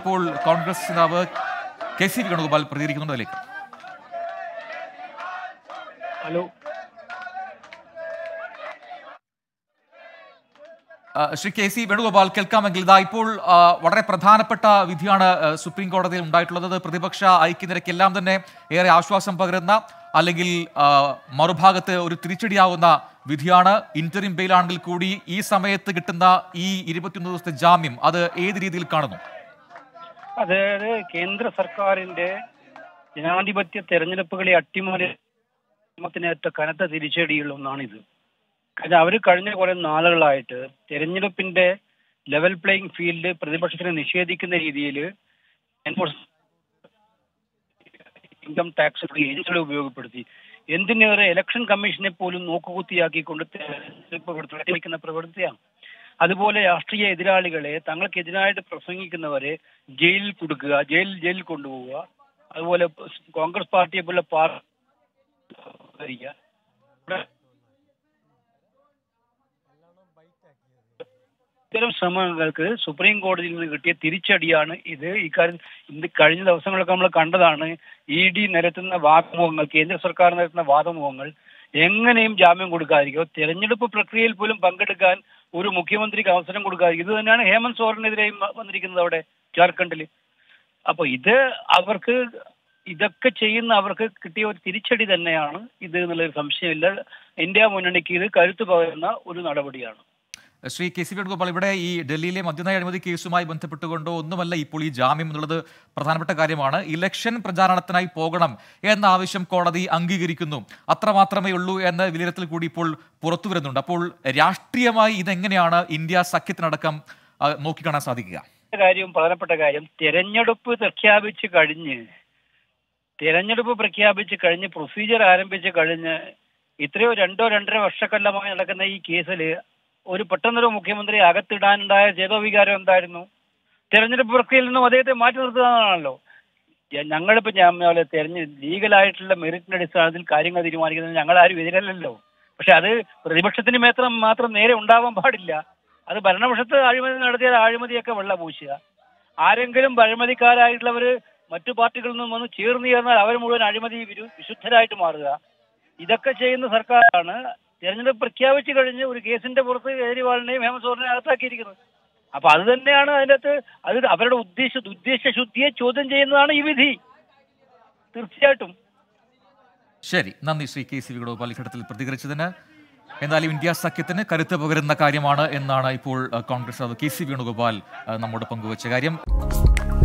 ഇപ്പോൾ കോൺഗ്രസ് നേതാവ് K C Venugopal പ്രതികരിക്കുന്നുണ്ട് അതിലേക്ക് ഹലോ ആ, ശ്രീ കെ സി വേണുഗോപാൽ കേൾക്കാമെങ്കിൽ ഇതാ ഇപ്പോൾ ആ, വളരെ പ്രധാനപ്പെട്ട വിധിയാണ് ആ, സുപ്രീം കോടതിയിൽ ഉണ്ടായിട്ടുള്ളത് അത് പ്രതിപക്ഷ ഐക്യനിരക്കെല്ലാം തന്നെ ഏറെ ആശ്വാസം പകരുന്ന അല്ലെങ്കിൽ ആ, മറുഭാഗത്ത് ഒരു തിരിച്ചടിയാവുന്ന വിധിയാണ് ഇന്ററിം ബെയിലാണെങ്കിൽ കൂടി ഈ സമയത്ത് കിട്ടുന്ന ഈ ഇരുപത്തിയൊന്ന് ദിവസത്തെ ജാമ്യം അത് ഏത് രീതിയിൽ കാണുന്നു അതായത് കേന്ദ്ര സർക്കാരിന്റെ ജനാധിപത്യ തെരഞ്ഞെടുപ്പുകളെ അട്ടിമറിമത്തിനേറ്റ കനത്ത തിരിച്ചടികളിലൊന്നാണിത് കാരണം അവർ കഴിഞ്ഞ കുറെ നാളുകളായിട്ട് തെരഞ്ഞെടുപ്പിന്റെ ലെവൽ പ്ലേയിങ് ഫീൽഡ് പ്രതിപക്ഷത്തിന് നിഷേധിക്കുന്ന രീതിയിൽ ഇൻകം ടാക്സ് ഏജൻസികളെ ഉപയോഗപ്പെടുത്തി എന്തിനേറെ ഇലക്ഷൻ കമ്മീഷനെ പോലും നോക്കുകുത്തിയാക്കിക്കൊണ്ട് തെരഞ്ഞെടുപ്പ് പ്രവർത്തിക്കുന്ന പ്രവൃത്തിയാണ് അതുപോലെ രാഷ്ട്രീയ എതിരാളികളെ തങ്ങൾക്കെതിരായിട്ട് പ്രസംഗിക്കുന്നവരെ ജയിലിൽ കൊടുക്കുക ജയിലിൽ ജയിലിൽ കൊണ്ടുപോവുക അതുപോലെ കോൺഗ്രസ് പാർട്ടിയെ പോലെ പാർട്ടി ഇത്തരം ശ്രമങ്ങൾക്ക് സുപ്രീം കോടതിയിൽ നിന്ന് കിട്ടിയ തിരിച്ചടിയാണ് ഇത് ഇക്കാര്യം ഇന്ന് കഴിഞ്ഞ ദിവസങ്ങളൊക്കെ നമ്മൾ കണ്ടതാണ് ഇ ഡി നിരത്തുന്ന വാദമുഖങ്ങൾ കേന്ദ്ര സർക്കാർ നിരത്തുന്ന വാദമുഖങ്ങൾ എങ്ങനെയും ജാമ്യം കൊടുക്കാതിരിക്കും തെരഞ്ഞെടുപ്പ് പ്രക്രിയയിൽ പോലും പങ്കെടുക്കാൻ ഒരു മുഖ്യമന്ത്രിക്ക് അവസരം കൊടുക്കാതിരിക്കും ഇത് തന്നെയാണ് ഹേമന്ത് സോറനെതിരെയും വന്നിരിക്കുന്നത് അവിടെ ജാർഖണ്ഡിൽ അപ്പൊ ഇത് അവർക്ക് ഇതൊക്കെ ചെയ്യുന്ന അവർക്ക് കിട്ടിയ ഒരു തിരിച്ചടി തന്നെയാണ് ഇത് എന്നുള്ളൊരു സംശയമില്ല ഇന്ത്യ മുന്നണിക്ക് ഇത് കരുത്തു പകരുന്ന ഒരു നടപടിയാണ് ശ്രീ കെ സി വേണുഗോപാൽ ഇവിടെ ഈ ഡൽഹിയിലെ മദ്യനയ അഴിമതി കേസുമായി ബന്ധപ്പെട്ടുകൊണ്ടോ ഒന്നുമല്ല ഇപ്പോൾ ഈ ജാമ്യം എന്നുള്ളത് പ്രധാനപ്പെട്ട കാര്യമാണ് ഇലക്ഷൻ പ്രചാരണത്തിനായി പോകണം എന്ന ആവശ്യം കോടതി അംഗീകരിക്കുന്നു അത്രമാത്രമേ ഉള്ളൂ എന്ന വിലയിരുത്തൽ കൂടി ഇപ്പോൾ പുറത്തു വരുന്നുണ്ട് അപ്പോൾ രാഷ്ട്രീയമായി ഇതെങ്ങനെയാണ് ഇന്ത്യ സഖ്യത്തിനടക്കം ആ, നോക്കിക്കാണാൻ സാധിക്കുക കാര്യവും പ്രധാനപ്പെട്ട കാര്യം തെരഞ്ഞെടുപ്പ് പ്രഖ്യാപിച്ച് കഴിഞ്ഞ് തെരഞ്ഞെടുപ്പ് പ്രഖ്യാപിച്ച് കഴിഞ്ഞ് പ്രൊസീജിയർ ആരംഭിച്ച് കഴിഞ്ഞ് ഇത്രയോ രണ്ടോ രണ്ടര വർഷക്കൊല്ലമായി നടക്കുന്ന ഈ കേസിൽ ഒരു പെട്ടെന്നൊരു മുഖ്യമന്ത്രി അകത്തിടാനുണ്ടായ ചേതോവികാരം എന്തായിരുന്നു തെരഞ്ഞെടുപ്പ് പ്രക്രിയയിൽ നിന്നും അദ്ദേഹത്തെ മാറ്റി നിർത്തുന്നതാണല്ലോ ഞ- ഞങ്ങളിപ്പോ ഞാൻ പോലെ തെരഞ്ഞ ലീഗലായിട്ടുള്ള മെറിറ്റിന്റെ അടിസ്ഥാനത്തിൽ കാര്യങ്ങൾ തീരുമാനിക്കുന്നത് ഞങ്ങൾ ആരും എതിരല്ലല്ലോ പക്ഷെ അത് പ്രതിപക്ഷത്തിന് മാത്രം മാത്രം നേരെ ഉണ്ടാവാൻ പാടില്ല അത് ഭരണപക്ഷത്ത് അഴിമതി നടത്തിയ അഴിമതിയൊക്കെ വെള്ള പൂശുക ആരെങ്കിലും അഴിമതിക്കാരായിട്ടുള്ളവര് മറ്റു പാർട്ടികളിൽ നിന്നും വന്ന് ചേർന്ന് ചേർന്നാൽ അവർ മുഴുവൻ അഴിമതി വിരു- വിശുദ്ധരായിട്ട് മാറുക ഇതൊക്കെ ചെയ്യുന്ന സർക്കാരാണ് തെരഞ്ഞെടുപ്പ് പ്രഖ്യാപിച്ചു കഴിഞ്ഞ് ഒരു കേസിന്റെ പുറത്ത് കേജ്രിവാളിനെയും ഹേമന്ത് സോറിനെയും അകത്താക്കിയിരിക്കുന്നത് അപ്പൊ അത് തന്നെയാണ് അതിന്റെ അകത്ത് അത് അവരുടെ ഉദ്ദേശ ഉദ്ദേശ ശുദ്ധിയെ ചോദ്യം ചെയ്യുന്നതാണ് ഈ വിധി തീർച്ചയായിട്ടും ശരി നന്ദി ശ്രീ കെ സി വേണുഗോപാൽ ഇഘട്ടത്തിൽ പ്രതികരിച്ചതിന് എന്തായാലും ഇന്ത്യ സഖ്യത്തിന് കരുത്ത് പകരുന്ന കാര്യമാണ് എന്നാണ് ഇപ്പോൾ ആ, കോൺഗ്രസ് നേതാവ് കെ സി വേണുഗോപാൽ ആ, നമ്മോട് പങ്കുവച്ച കാര്യം